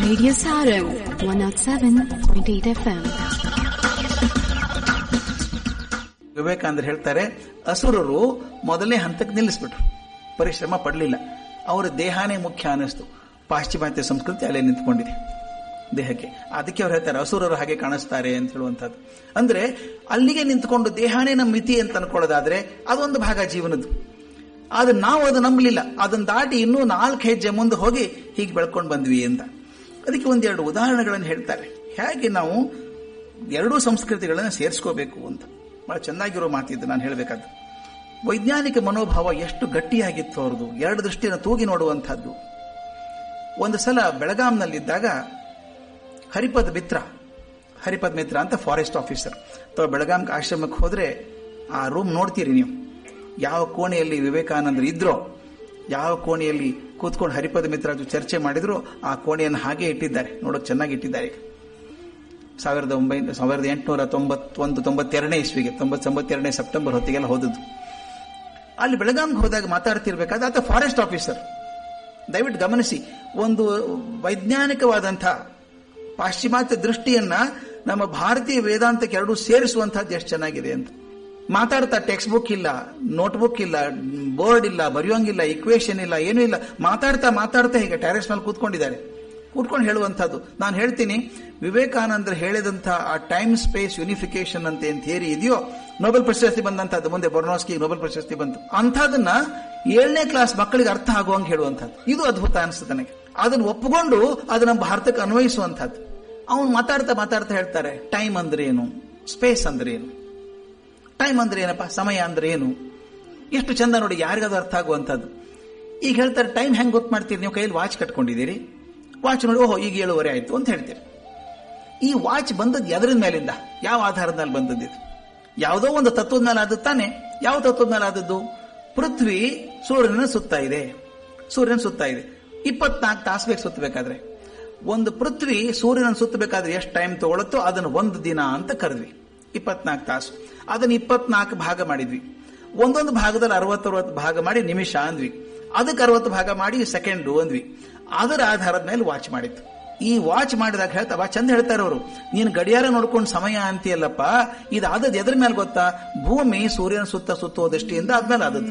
Radio Sarum 107.8 FM. ವಿವೇಕಾನಂದರು ಹೇಳ್ತಾರೆ ಅಸುರರು ಮೊದಲನೇ ಹಂತಕ್ಕೆ ನಿಲ್ಲಿಸ್ಬಿಟ್ರು ಪರಿಶ್ರಮ ಪಡಲಿಲ್ಲ ಅವರ ದೇಹನೇ ಮುಖ್ಯ ಅನ್ನಿಸ್ತು ಪಾಶ್ಚಿಮಾತ್ಯ ಸಂಸ್ಕೃತಿ ಅಲ್ಲೇ ನಿಂತ್ಕೊಂಡಿದೆ ದೇಹಕ್ಕೆ ಅದಕ್ಕೆ ಅವ್ರು ಹೇಳ್ತಾರೆ ಅಸುರರು ಹಾಗೆ ಕಾಣಿಸ್ತಾರೆ ಅಂತ ಹೇಳುವಂಥದ್ದು ಅಂದ್ರೆ ಅಲ್ಲಿಗೆ ನಿಂತ್ಕೊಂಡು ದೇಹನೇ ನಮ್ಮ ಮಿತಿ ಅಂತ ಅನ್ಕೊಳ್ಳೋದಾದ್ರೆ ಅದೊಂದು ಭಾಗ ಜೀವನದ್ದು ಆದ್ರೆ ನಾವು ಅದು ನಂಬಲಿಲ್ಲ ಅದನ್ನ ದಾಟಿ ಇನ್ನೂ ನಾಲ್ಕು ಹೆಜ್ಜೆ ಮುಂದೆ ಹೋಗಿ ಹೀಗೆ ಬೆಳ್ಕೊಂಡು ಬಂದ್ವಿ ಅಂತ ಅದಕ್ಕೆ ಒಂದೆರಡು ಉದಾಹರಣೆಗಳನ್ನು ಹೇಳ್ತಾರೆ ಹೇಗೆ ನಾವು ಎರಡೂ ಸಂಸ್ಕೃತಿಗಳನ್ನು ಸೇರಿಸ್ಕೋಬೇಕು ಅಂತ ಬಹಳ ಚೆನ್ನಾಗಿರೋ ಮಾತಿದ್ದು ನಾನು ಹೇಳಬೇಕಾದ್ದು ವೈಜ್ಞಾನಿಕ ಮನೋಭಾವ ಎಷ್ಟು ಗಟ್ಟಿಯಾಗಿತ್ತು ಅವ್ರದ್ದು ಎರಡು ದೃಷ್ಟಿಯನ್ನು ತೂಗಿ ನೋಡುವಂಥದ್ದು ಒಂದು ಸಲ ಬೆಳಗಾಂನಲ್ಲಿದ್ದಾಗ ಹರಿಪದ್ ಮಿತ್ರ ಹರಿಪದ್ ಮಿತ್ರ ಅಂತ ಫಾರೆಸ್ಟ್ ಆಫೀಸರ್ ಅಥವಾ ಬೆಳಗಾಂ ಆಶ್ರಮಕ್ಕೆ ಹೋದ್ರೆ ಆ ರೂಮ್ ನೋಡ್ತೀರಿ ನೀವು ಯಾವ ಕೋಣೆಯಲ್ಲಿ ವಿವೇಕಾನಂದರು ಇದ್ರೋ ಯಾವ ಕೋಣೆಯಲ್ಲಿ ಕೂತ್ಕೊಂಡು ಹರಿಪದ ಮಿತ್ರ ಚರ್ಚೆ ಮಾಡಿದ್ರು ಆ ಕೋಣೆಯನ್ನು ಹಾಗೆ ಇಟ್ಟಿದ್ದಾರೆ ನೋಡೋಕೆ ಚೆನ್ನಾಗಿ ಇಟ್ಟಿದ್ದಾರೆ ಸಾವಿರದ ಒಂಬೈನೂರ ಸಾವಿರದ ಎಂಟುನೂರ ತೊಂಬತ್ತೊಂದು ತೊಂಬತ್ತೆರಡನೇ ಇಸ್ವಿಗೆ ತೊಂಬತ್ತೊಂಬತ್ತೆರಡನೇ ಸೆಪ್ಟೆಂಬರ್ ಹೊತ್ತಿಗೆಲ್ಲ ಹೋದದ್ದು ಅಲ್ಲಿ ಬೆಳಗಾಂಗೆ ಹೋದಾಗ ಮಾತಾಡ್ತಿರ್ಬೇಕಾದ್ರೆ ಆತ ಫಾರೆಸ್ಟ್ ಆಫೀಸರ್ ದಯವಿಟ್ಟು ಗಮನಿಸಿ ಒಂದು ವೈಜ್ಞಾನಿಕವಾದಂಥ ಪಾಶ್ಚಿಮಾತ್ಯ ದೃಷ್ಟಿಯನ್ನ ನಮ್ಮ ಭಾರತೀಯ ವೇದಾಂತಕ್ಕೆ ಎರಡೂ ಸೇರಿಸುವಂತಹದ್ದು ಎಷ್ಟು ಚೆನ್ನಾಗಿದೆ ಅಂತ ಮಾತಾಡ್ತಾ ಟೆಕ್ಸ್ಟ್ ಬುಕ್ ಇಲ್ಲ ನೋಟ್ಬುಕ್ ಇಲ್ಲ ಬೋರ್ಡ್ ಇಲ್ಲ ಬರೆಯೋಂಗಿಲ್ಲ ಇಕ್ವೇಶನ್ ಇಲ್ಲ ಏನೂ ಇಲ್ಲ ಮಾತಾಡ್ತಾ ಮಾತಾಡ್ತಾ ಹೀಗೆ ಟೆರೆಸ್ ಮೇಲೆ ಕೂತ್ಕೊಂಡಿದ್ದಾರೆ ಕೂತ್ಕೊಂಡು ಹೇಳುವಂತಹದ್ದು ನಾನು ಹೇಳ್ತೀನಿ ವಿವೇಕಾನಂದರು ಹೇಳಿದಂಥ ಆ ಟೈಮ್ ಸ್ಪೇಸ್ ಯೂನಿಫಿಕೇಶನ್ ಅಂತ ಏನ್ ಥಿಯರಿ ಇದೆಯೋ ನೊಬೆಲ್ ಪ್ರಶಸ್ತಿ ಬಂದಂತಹದ್ದು ಮುಂದೆ ಬೊರ್ನೋಸ್ಕಿ ನೊಬೆಲ್ ಪ್ರಶಸ್ತಿ ಬಂತು ಅಂಥದನ್ನ ಏಳನೇ ಕ್ಲಾಸ್ ಮಕ್ಕಳಿಗೆ ಅರ್ಥ ಆಗುವಂಗೆ ಹೇಳುವಂಥದ್ದು ಇದು ಅದ್ಭುತ ಅನಿಸುತ್ತೆ ನನಗೆ ಅದನ್ನು ಒಪ್ಪಿಕೊಂಡು ಅದು ನಮ್ಮ ಭಾರತಕ್ಕೆ ಅನ್ವಯಿಸುವಂಥದ್ದು ಅವನು ಮಾತಾಡ್ತಾ ಮಾತಾಡ್ತಾ ಹೇಳ್ತಾರೆ ಟೈಮ್ ಅಂದ್ರೆ ಏನು ಸ್ಪೇಸ್ ಅಂದ್ರೆ ಏನು ಟೈಮ್ ಅಂದ್ರೆ ಏನಪ್ಪ ಸಮಯ ಅಂದ್ರೆ ಏನು ಎಷ್ಟು ಚಂದ ನೋಡಿ ಯಾರಿಗಾದ್ರೂ ಅರ್ಥ ಆಗುವಂಥದ್ದು ಈಗ ಹೇಳ್ತಾರೆ ಟೈಮ್ ಹೆಂಗ್ ಗೊತ್ತು ಮಾಡ್ತೀರಿ ನೀವು ಕೈಯಲ್ಲಿ ವಾಚ್ ಕಟ್ಕೊಂಡಿದ್ದೀರಿ ವಾಚ್ ನೋಡಿ ಓಹೋ ಈಗ ಏಳುವರೆ ಆಯ್ತು ಅಂತ ಹೇಳ್ತೀರಿ ಈ ವಾಚ್ ಬಂದದ್ದು ಎದರ ಮೇಲಿಂದ ಯಾವ ಆಧಾರದ ಮೇಲೆ ಬಂದದ್ದು ಇದು ಯಾವುದೋ ಒಂದು ತತ್ವದ ಮೇಲೆ ಆದದ್ದು ತಾನೆ ಯಾವ ತತ್ವದ ಮೇಲೆ ಆದದ್ದು ಪೃಥ್ವಿ ಸೂರ್ಯನ ಸುತ್ತಾ ಇದೆ ಸೂರ್ಯನ ಸುತ್ತಾ ಇದೆ ಇಪ್ಪತ್ನಾಲ್ಕು ತಾಸು ಬೇಕು ಸುತ್ತಬೇಕಾದ್ರೆ ಒಂದು ಪೃಥ್ವಿ ಸೂರ್ಯನ ಸುತ್ತಬೇಕಾದ್ರೆ ಎಷ್ಟು ಟೈಮ್ ತಗೊಳುತ್ತೋ ಅದನ್ನು ಒಂದು ದಿನ ಅಂತ ಕರೆದ್ವಿ ಇಪ್ಪತ್ನಾಲ್ಕು ತಾಸು ಅದನ್ನ ಇಪ್ಪತ್ನಾಲ್ಕು ಭಾಗ ಮಾಡಿದ್ವಿ ಒಂದೊಂದು ಭಾಗದಲ್ಲಿ ಅರವತ್ತರವತ್ತು ಭಾಗ ಮಾಡಿ ನಿಮಿಷ ಅಂದ್ವಿ ಅದಕ್ಕೆ ಅರವತ್ತು ಭಾಗ ಮಾಡಿ ಸೆಕೆಂಡು ಅಂದ್ವಿ ಅದರ ಆಧಾರದ ಮೇಲೆ ವಾಚ್ ಮಾಡಿತ್ತು ಈ ವಾಚ್ ಮಾಡಿದಾಗ ಹೇಳ್ತಾ ಬಾ ಚಂದ ಹೇಳ್ತಾರೆ ಅವರು ನೀನು ಗಡಿಯಾರ ನೋಡ್ಕೊಂಡು ಸಮಯ ಅಂತೀಯಲ್ಲಪ್ಪ ಇದು ಆದದ್ದು ಎದ್ರ ಮೇಲೆ ಗೊತ್ತಾ ಭೂಮಿ ಸೂರ್ಯನ ಸುತ್ತ ಸುತ್ತುವ ದೃಷ್ಟಿಯಿಂದ ಆದ್ಮೇಲೆ ಆದದ್ದು